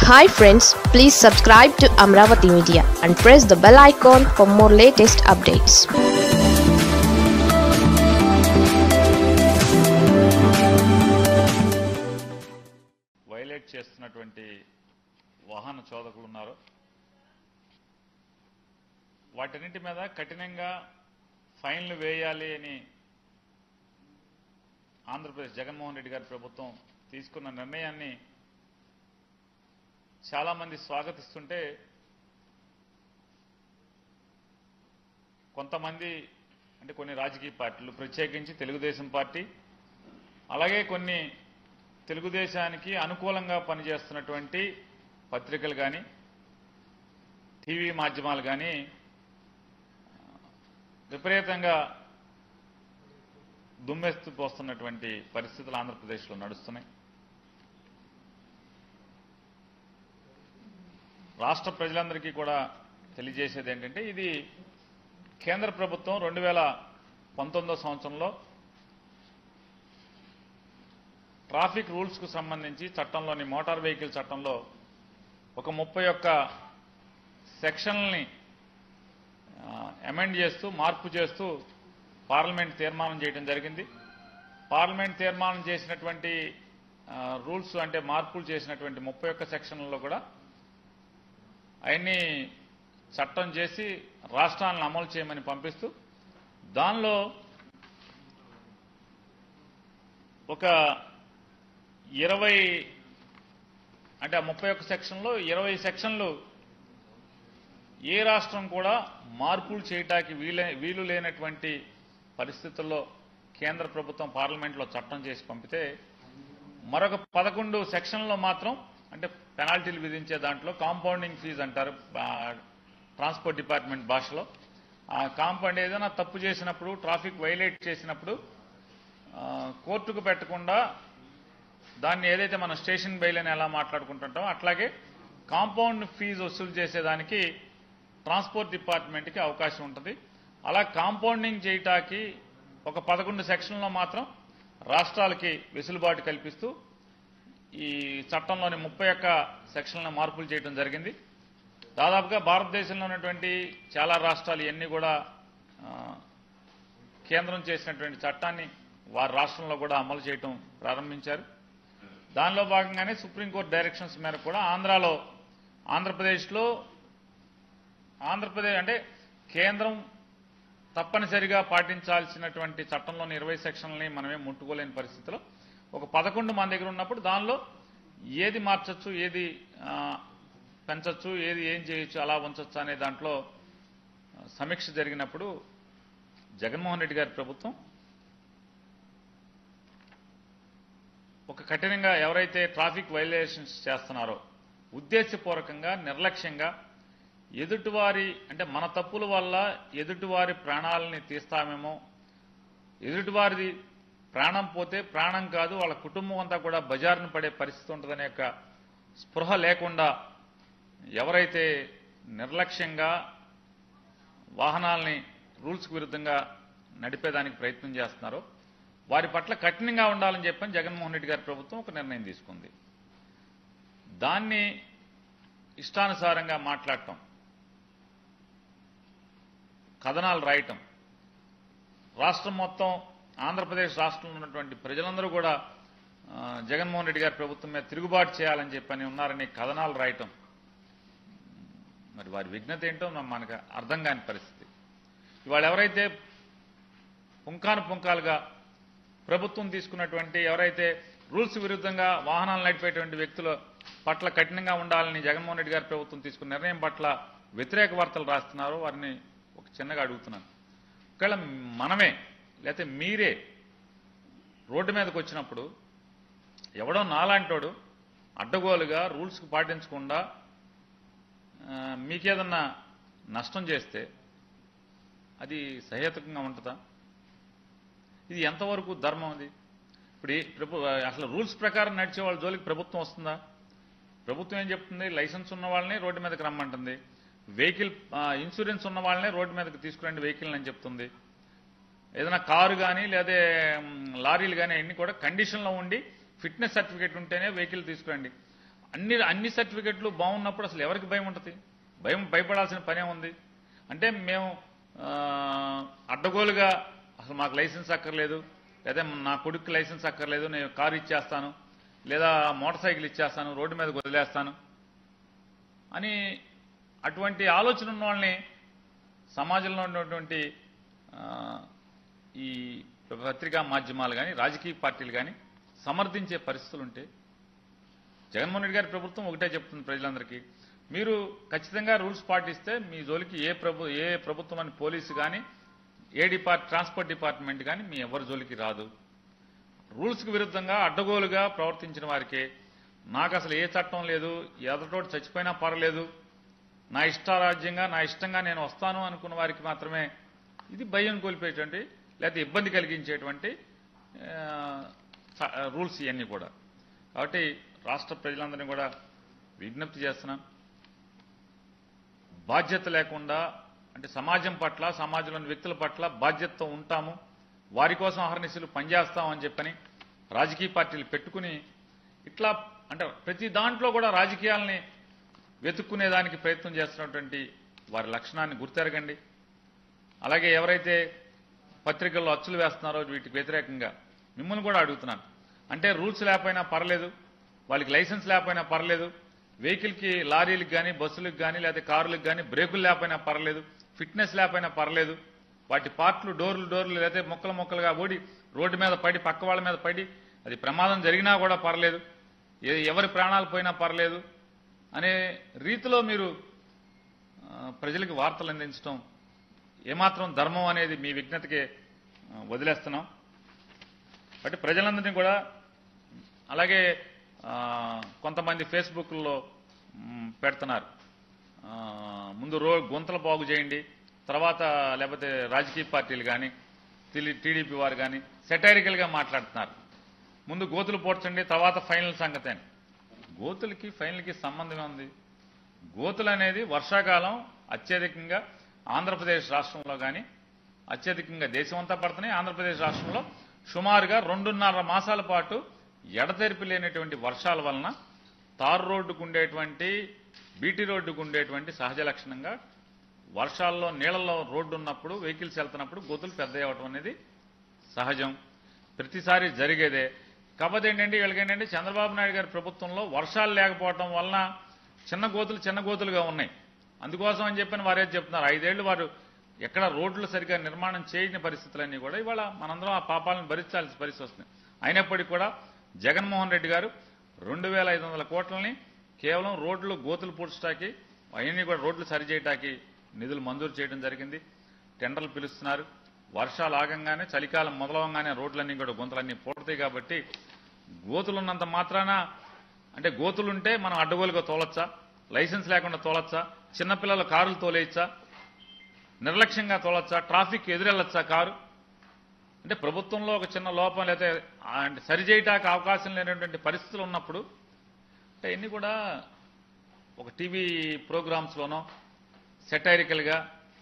hi friends please subscribe to Amaravati media and press the bell icon for more latest updates violate చేస్తున్నటువంటి వాహన చోదకులు ఉన్నారు వాటన్నిటి మీద కఠినంగా ఫైన్లు వేయాలి అని ఆంధ్రప్రదేశ్ జగన్మోహన్ రెడ్డి గారి ప్రభుత్వం తీసుకున్న నిర్ణయాన్ని చాలామంది స్వాగతిస్తుంటే కొంతమంది అంటే కొన్ని రాజకీయ పార్టీలు ప్రత్యేకించి తెలుగుదేశం పార్టీ అలాగే కొన్ని తెలుగుదేశానికి అనుకూలంగా పనిచేస్తున్నటువంటి పత్రికలు కానీ టీవీ మాధ్యమాలు కానీ విపరీతంగా దుమ్మెస్తు పోస్తున్నటువంటి పరిస్థితులు ఆంధ్రప్రదేశ్లో నడుస్తున్నాయి రాష్ట్ర ప్రజలందరికీ కూడా తెలియజేసేది ఏంటంటే ఇది కేంద్ర ప్రభుత్వం రెండు వేల పంతొమ్మిదో సంవత్సరంలో ట్రాఫిక్ రూల్స్కు సంబంధించి చట్టంలోని మోటార్ వెహికల్ చట్టంలో ఒక ముప్పై ఒక్క సెక్షన్లని అమెండ్ చేస్తూ మార్పు చేస్తూ పార్లమెంట్ తీర్మానం చేయడం జరిగింది పార్లమెంట్ తీర్మానం చేసినటువంటి రూల్స్ అంటే మార్పులు చేసినటువంటి ముప్పై ఒక్క సెక్షన్లలో కూడా అవన్నీ చట్టం చేసి రాష్ట్రాలను అమలు చేయమని పంపిస్తూ దానిలో ఒక ఇరవై అంటే ఆ ముప్పై ఒక్క సెక్షన్లో ఇరవై సెక్షన్లు ఏ రాష్ట్రం కూడా మార్పులు చేయటానికి వీలే వీలు లేనటువంటి పరిస్థితుల్లో కేంద్ర ప్రభుత్వం పార్లమెంట్లో చట్టం చేసి పంపితే మరొక పదకొండు సెక్షన్లో మాత్రం అంటే పెనాల్టీలు విధించే దాంట్లో కాంపౌండింగ్ ఫీజు అంటారు ట్రాన్స్పోర్ట్ డిపార్ట్మెంట్ భాషలో ఆ కాంపౌండ్ ఏదైనా తప్పు చేసినప్పుడు ట్రాఫిక్ వైలేట్ చేసినప్పుడు కోర్టుకు పెట్టకుండా దాన్ని ఏదైతే మనం స్టేషన్ బెయిల్ అని ఎలా మాట్లాడుకుంటుంటామో అట్లాగే కాంపౌండ్ ఫీజు వసూలు చేసేదానికి ట్రాన్స్పోర్ట్ డిపార్ట్మెంట్కి అవకాశం ఉంటుంది అలా కాంపౌండింగ్ చేయటానికి ఒక పదకొండు సెక్షన్లో మాత్రం రాష్ట్రాలకి వెసులుబాటు కల్పిస్తూ ఈ చట్టంలోని ముప్పై ఒక్క సెక్షన్లను మార్పులు చేయడం జరిగింది దాదాపుగా భారతదేశంలో ఉన్నటువంటి చాలా రాష్ట్రాలు ఇవన్నీ కూడా కేంద్రం చేసినటువంటి చట్టాన్ని వారి రాష్ట్రంలో కూడా అమలు చేయటం ప్రారంభించారు దానిలో భాగంగానే సుప్రీంకోర్టు డైరెక్షన్స్ మేరకు కూడా ఆంధ్రాలో ఆంధ్రప్రదేశ్లో ఆంధ్రప్రదేశ్ అంటే కేంద్రం తప్పనిసరిగా పాటించాల్సినటువంటి చట్టంలోని ఇరవై సెక్షన్లని మనమే ముట్టుకోలేని పరిస్థితిలో ఒక పదకొండు మన దగ్గర ఉన్నప్పుడు దానిలో ఏది మార్చచ్చు ఏది పెంచచ్చు ఏది ఏం చేయొచ్చు అలా ఉంచచ్చు అనే దాంట్లో సమీక్ష జరిగినప్పుడు జగన్మోహన్ రెడ్డి గారి ప్రభుత్వం ఒక కఠినంగా ఎవరైతే ట్రాఫిక్ వైలేషన్స్ చేస్తున్నారో ఉద్దేశపూర్వకంగా నిర్లక్ష్యంగా ఎదుటివారి అంటే మన తప్పుల వల్ల ఎదుటివారి ప్రాణాలని తీస్తామేమో ఎదుటివారిది ప్రాణం పోతే ప్రాణం కాదు వాళ్ళ కుటుంబం అంతా కూడా బజారున పడే పరిస్థితి ఉంటుందనే యొక్క స్పృహ లేకుండా ఎవరైతే నిర్లక్ష్యంగా వాహనాల్ని రూల్స్కి విరుద్ధంగా నడిపేదానికి ప్రయత్నం చేస్తున్నారో వారి పట్ల కఠినంగా ఉండాలని చెప్పని జగన్మోహన్ రెడ్డి గారి ప్రభుత్వం ఒక నిర్ణయం తీసుకుంది దాన్ని ఇష్టానుసారంగా మాట్లాడటం కథనాలు రాయటం రాష్ట్రం మొత్తం ఆంధ్రప్రదేశ్ రాష్ట్రంలో ఉన్నటువంటి ప్రజలందరూ కూడా జగన్మోహన్ రెడ్డి గారి ప్రభుత్వం మీద తిరుగుబాటు చేయాలని చెప్పని ఉన్నారని కథనాలు రాయటం మరి వారి విఘ్నత ఏంటో మనకు అర్థం కాని పరిస్థితి ఇవాళ ఎవరైతే పుంకాను పుంకాలుగా ప్రభుత్వం తీసుకున్నటువంటి ఎవరైతే రూల్స్ విరుద్ధంగా వాహనాలు నడిపేటువంటి వ్యక్తుల పట్ల కఠినంగా ఉండాలని జగన్మోహన్ రెడ్డి గారి ప్రభుత్వం తీసుకున్న నిర్ణయం పట్ల వ్యతిరేక వార్తలు రాస్తున్నారో వారిని ఒక చిన్నగా అడుగుతున్నాను ఒకవేళ మనమే లేకపోతే మీరే రోడ్డు మీదకి వచ్చినప్పుడు ఎవడో నాలాంటోడు అడ్డగోలుగా రూల్స్కి పాటించకుండా మీకేదన్నా నష్టం చేస్తే అది సహేతుకంగా ఉంటుందా ఇది ఎంతవరకు ధర్మం అది ఇప్పుడు ప్రభు అసలు రూల్స్ ప్రకారం నడిచే వాళ్ళ జోలికి ప్రభుత్వం వస్తుందా ప్రభుత్వం ఏం చెప్తుంది లైసెన్స్ ఉన్న వాళ్ళని రోడ్డు మీదకి రమ్మంటుంది వెహికల్ ఇన్సూరెన్స్ ఉన్న వాళ్ళనే రోడ్డు మీదకి తీసుకురండి వెహికల్ అని చెప్తుంది ఏదైనా కారు కానీ లేదా లారీలు కానీ అన్ని కూడా కండిషన్లో ఉండి ఫిట్నెస్ సర్టిఫికేట్ ఉంటేనే వెహికల్ తీసుకురండి అన్ని అన్ని సర్టిఫికెట్లు బాగున్నప్పుడు అసలు ఎవరికి భయం ఉంటుంది భయం భయపడాల్సిన పనే ఉంది అంటే మేము ఆ, అడ్డగోలుగా అసలు మాకు లైసెన్స్ అక్కర్లేదు లేదా నా కొడుకు లైసెన్స్ అక్కర్లేదు నేను కారు ఇచ్చేస్తాను లేదా మోటార్ సైకిల్ ఇచ్చేస్తాను రోడ్డు మీద వదిలేస్తాను అని అటువంటి ఆలోచన ఉన్న వాళ్ళని సమాజంలో ఉన్నటువంటి ఆ, ఈ పత్రికా మాధ్యమాలు కానీ రాజకీయ పార్టీలు కానీ సమర్థించే పరిస్థితులు ఉంటే జగన్మోహన్ రెడ్డి గారి ప్రభుత్వం ఒకటే చెప్తుంది ప్రజలందరికీ మీరు ఖచ్చితంగా రూల్స్ పాటిస్తే మీ జోలికి ఏ ప్రభు ఏ ప్రభుత్వం అని పోలీసు కానీ ఏ డిపార్ట్ ట్రాన్స్పోర్ట్ డిపార్ట్మెంట్ కానీ మీ ఎవరి జోలికి రాదు రూల్స్కి విరుద్ధంగా అడ్డగోలుగా ప్రవర్తించిన వారికే నాకు అసలు ఏ చట్టం లేదు ఎదటోటి చచ్చిపోయినా పర్లేదు నా ఇష్టారాజ్యంగా నా ఇష్టంగా నేను వస్తాను అనుకున్న వారికి మాత్రమే ఇది భయం కోల్పోయేటువంటి లేకపోతే ఇబ్బంది కలిగించేటువంటి ఆ, చ- రూల్స్ ఇవన్నీ కూడా కాబట్టి రాష్ట్ర ప్రజలందరినీ కూడా విజ్ఞప్తి చేస్తున్నాం బాధ్యత లేకుండా అంటే సమాజం పట్ల సమాజంలోని వ్యక్తుల పట్ల బాధ్యతతో ఉంటాము వారి కోసం అహర్నిశలు పనిచేస్తాం అని చెప్పని రాజకీయ పార్టీలు పెట్టుకుని ఇట్లా అంటే ప్రతి దాంట్లో కూడా రాజకీయాలని వెతుక్కునేదానికి ప్రయత్నం చేస్తున్నటువంటి వారి లక్షణాన్ని గుర్తెరగండి అలాగే ఎవరైతే పత్రికల్లో అచ్చులు వేస్తున్నారో వీటికి వ్యతిరేకంగా మిమ్మల్ని కూడా అడుగుతున్నాను అంటే రూల్స్ లేకపోయినా పర్లేదు వాళ్ళకి లైసెన్స్ లేకపోయినా పర్లేదు వెహికల్కి లారీలకు కానీ బస్సులకు కానీ లేదా కారులకు కానీ బ్రేకులు లేకపోయినా పర్లేదు ఫిట్నెస్ లేకపోయినా పర్లేదు వాటి పార్ట్లు డోర్లు డోర్లు లేదా మొక్కలు మొక్కలుగా ఓడి రోడ్డు మీద పడి పక్క వాళ్ళ మీద పడి అది ప్రమాదం జరిగినా కూడా పర్లేదు ఏ- ఎవరి ప్రాణాలు పోయినా పర్లేదు అనే రీతిలో మీరు ఆ, ప్రజలకు వార్తలు అందించడం ఏమాత్రం ధర్మం అనేది మీ విజ్ఞతకే ఆ, వదిలేస్తున్నాం బట్టి ప్రజలందరినీ కూడా అలాగే ఆ, కొంతమంది ఫేస్బుక్లో మ్, పెడుతున్నారు ఆ, ముందు రో గుంతలు బాగు చేయండి తర్వాత లేకపోతే రాజకీయ పార్టీలు కానీ టీడీపీ వారు కానీ సెటైరికల్గా మాట్లాడుతున్నారు ముందు గోతులు పోడ్చండి తర్వాత ఫైనల్ సంగతి అని గోతులకి ఫైనల్కి సంబంధం ఉంది గోతులు అనేది వర్షాకాలం అత్యధికంగా ఆంధ్రప్రదేశ్ రాష్ట్రంలో కానీ అత్యధికంగా దేశమంతా పడుతున్నాయి ఆంధ్రప్రదేశ్ రాష్ట్రంలో సుమారుగా రెండున్నర మాసాల పాటు ఎడతెరిపి లేనటువంటి వర్షాల వలన తారు రోడ్డుకు ఉండేటువంటి బీటీ రోడ్డుకు ఉండేటువంటి సహజ లక్షణంగా వర్షాల్లో నీళ్ళలో రోడ్డు ఉన్నప్పుడు వెహికల్స్ వెళ్తున్నప్పుడు గోతులు పెద్ద అవ్వటం అనేది సహజం ప్రతిసారి జరిగేదే కాకపోతే ఏంటంటే వీళ్ళకి ఏంటంటే చంద్రబాబు నాయుడు గారి ప్రభుత్వంలో వర్షాలు లేకపోవడం వలన చిన్న గోతులు చిన్న గోతులుగా ఉన్నాయి అందుకోసం అని చెప్పని వారేది చెప్తున్నారు ఐదేళ్లు వారు ఎక్కడ రోడ్లు సరిగా నిర్మాణం చేయని పరిస్థితులన్నీ కూడా ఇవాళ మనందరం ఆ పాపాలను భరించాల్సిన పరిస్థితి వస్తుంది అయినప్పటికీ కూడా జగన్మోహన్ రెడ్డి గారు రెండు వేల ఐదు వందల కోట్లని కేవలం రోడ్లు గోతులు పూడ్చడానికి అవన్నీ కూడా రోడ్లు సరిచేయటానికి నిధులు మంజూరు చేయడం జరిగింది టెండర్లు పిలుస్తున్నారు వర్షాలు ఆగంగానే చలికాలం మొదలవగానే రోడ్లన్నీ కూడా గుంతలన్నీ పూడతాయి కాబట్టి గోతులు ఉన్నంత మాత్రాన అంటే గోతులుంటే మనం అడ్డగోలుగా తోలొచ్చా లైసెన్స్ లేకుండా తోలొచ్చా చిన్నపిల్లల కారులు తోలేయచ్చా నిర్లక్ష్యంగా తోలొచ్చా ట్రాఫిక్ ఎదురెళ్ళొచ్చా కారు అంటే ప్రభుత్వంలో ఒక చిన్న లోపం లేదా అంటే సరిచేయటానికి అవకాశం లేనటువంటి పరిస్థితులు ఉన్నప్పుడు అంటే ఇన్ని కూడా ఒక టీవీ ప్రోగ్రామ్స్లోనో సెటైరికల్గా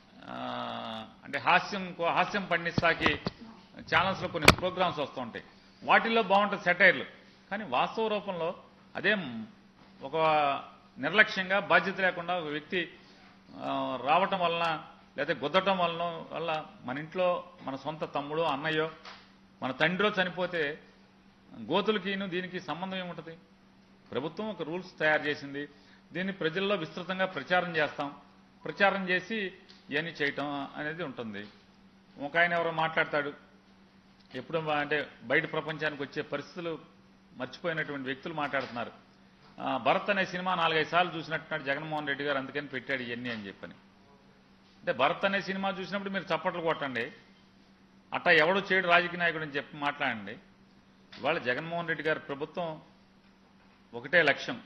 అంటే హాస్యం హాస్యం పండిస్తాకి ఛానల్స్లో కొన్ని ప్రోగ్రామ్స్ వస్తూ ఉంటాయి వాటిల్లో బాగుంటుంది సెటైర్లు కానీ వాస్తవ రూపంలో అదే ఒక నిర్లక్ష్యంగా బాధ్యత లేకుండా ఒక వ్యక్తి ఆ, రావటం వలన లేదా గుద్దటం వలన వల్ల మన ఇంట్లో మన సొంత తమ్ముడో అన్నయ్యో మన తండ్రో చనిపోతే గోతులకిను దీనికి సంబంధం ఏముంటుంది ప్రభుత్వం ఒక రూల్స్ తయారు చేసింది దీన్ని ప్రజల్లో విస్తృతంగా ప్రచారం చేస్తాం ప్రచారం చేసి ఇవన్నీ చేయటం అనేది ఉంటుంది ఒక ఆయన ఎవరో మాట్లాడతాడు ఎప్పుడు మా- అంటే బయట ప్రపంచానికి వచ్చే పరిస్థితులు మర్చిపోయినటువంటి వ్యక్తులు మాట్లాడుతున్నారు ఆ, భరత్ అనే సినిమా నాలుగైదు సార్లు చూసినట్టున్నాడు జగన్మోహన్ రెడ్డి గారు అందుకని పెట్టాడు ఇవన్నీ అని చెప్పని అంటే భరత్ అనే సినిమా చూసినప్పుడు మీరు చప్పట్లు కొట్టండి అట్టా ఎవడు చేయడు రాజకీయ నాయకుడు అని చెప్పి మాట్లాడండి ఇవాళ జగన్మోహన్ రెడ్డి గారి ప్రభుత్వం ఒకటే లక్ష్యం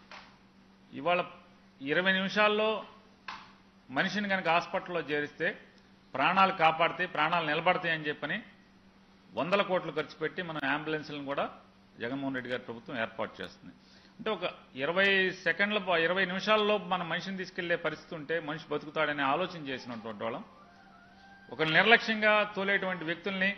ఇవాళ ఇరవై నిమిషాల్లో మనిషిని కనుక హాస్పిటల్లో చేరిస్తే ప్రాణాలు కాపాడితే ప్రాణాలు నిలబడతాయి అని చెప్పని వందల కోట్లు ఖర్చు పెట్టి మన అంబులెన్స్లను కూడా జగన్మోహన్ రెడ్డి గారి ప్రభుత్వం ఏర్పాటు చేస్తుంది అంటే ఒక ఇరవై సెకండ్ల ప- ఇరవై నిమిషాల్లో మన మనిషిని తీసుకెళ్లే పరిస్థితి ఉంటే మనిషి బతుకుతాడనే ఆలోచన చేసినటువంటి వాళ్ళం ఒక నిర్లక్ష్యంగా తోలేటువంటి వ్యక్తుల్ని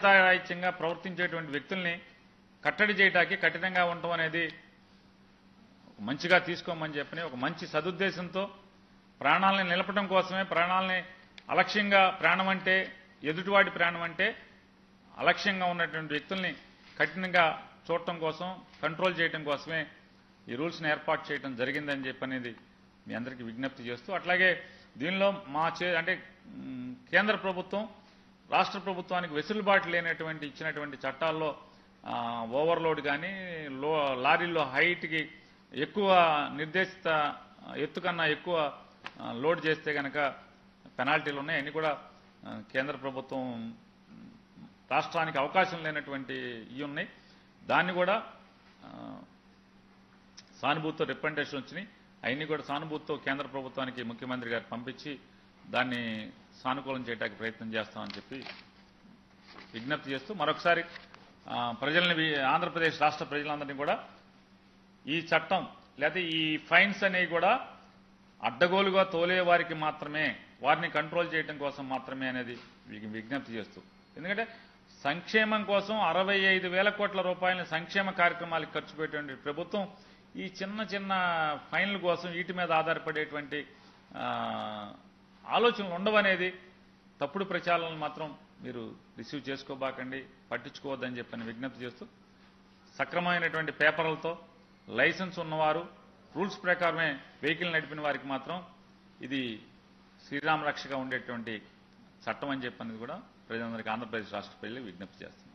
బాధ్యతారాహిత్యంగా ప్రవర్తించేటువంటి వ్యక్తుల్ని కట్టడి చేయటానికి కఠినంగా ఉండటం అనేది మంచిగా తీసుకోమని చెప్పని ఒక మంచి సదుద్దేశంతో ప్రాణాలని నిలపడం కోసమే ప్రాణాలని అలక్ష్యంగా ప్రాణం అంటే ఎదుటివాడి ప్రాణం అంటే అలక్ష్యంగా ఉన్నటువంటి వ్యక్తుల్ని కఠినంగా చూడటం కోసం కంట్రోల్ చేయడం కోసమే ఈ రూల్స్ని ఏర్పాటు చేయడం జరిగిందని చెప్పనేది మీ అందరికీ విజ్ఞప్తి చేస్తూ అట్లాగే దీనిలో మా చే అంటే మ్, కేంద్ర ప్రభుత్వం రాష్ట్ర ప్రభుత్వానికి వెసులుబాటు లేనటువంటి ఇచ్చినటువంటి చట్టాల్లో ఆ, ఓవర్లోడ్ కానీ లో లారీల్లో హైట్కి ఎక్కువ నిర్దేశిత ఎత్తు కన్నా ఎక్కువ ఆ, లోడ్ చేస్తే కనుక పెనాల్టీలు ఉన్నాయి అన్ని కూడా ఆ, కేంద్ర ప్రభుత్వం రాష్ట్రానికి అవకాశం లేనటువంటి ఇవి ఉన్నాయి దాన్ని కూడా ఆ, సానుభూతితో రిప్రజెంటేషన్ వచ్చినాయి అవన్నీ కూడా సానుభూతితో కేంద్ర ప్రభుత్వానికి ముఖ్యమంత్రి గారు పంపించి దాన్ని సానుకూలం చేయడానికి ప్రయత్నం చేస్తామని చెప్పి విజ్ఞప్తి చేస్తూ మరొకసారి ఆ, ప్రజల్ని వి- ఆంధ్రప్రదేశ్ రాష్ట్ర ప్రజలందరినీ కూడా ఈ చట్టం లేదా ఈ ఫైన్స్ అనేవి కూడా అడ్డగోలుగా తోలే వారికి మాత్రమే వారిని కంట్రోల్ చేయడం కోసం మాత్రమే అనేది మీకు విజ్ఞప్తి చేస్తూ ఎందుకంటే సంక్షేమం కోసం అరవై ఐదు వేల కోట్ల రూపాయల సంక్షేమ కార్యక్రమాలకు ఖర్చు పెట్టేటువంటి ప్రభుత్వం ఈ చిన్న చిన్న ఫైన్ల కోసం వీటి మీద ఆధారపడేటువంటి ఆ, ఆలోచనలు ఉండవనేది తప్పుడు ప్రచారాలను మాత్రం మీరు రిసీవ్ చేసుకోబాకండి పట్టించుకోవద్దని చెప్పని విజ్ఞప్తి చేస్తూ సక్రమమైనటువంటి పేపర్లతో లైసెన్స్ ఉన్నవారు రూల్స్ ప్రకారమే వెహికల్ నడిపిన వారికి మాత్రం ఇది శ్రీరామ రక్షగా ఉండేటువంటి చట్టం అని చెప్పనేది కూడా ప్రజలందరికీ ఆంధ్రప్రదేశ్ రాష్ట్ర ప్రజలకు విజ్ఞప్తి చేస్తుంది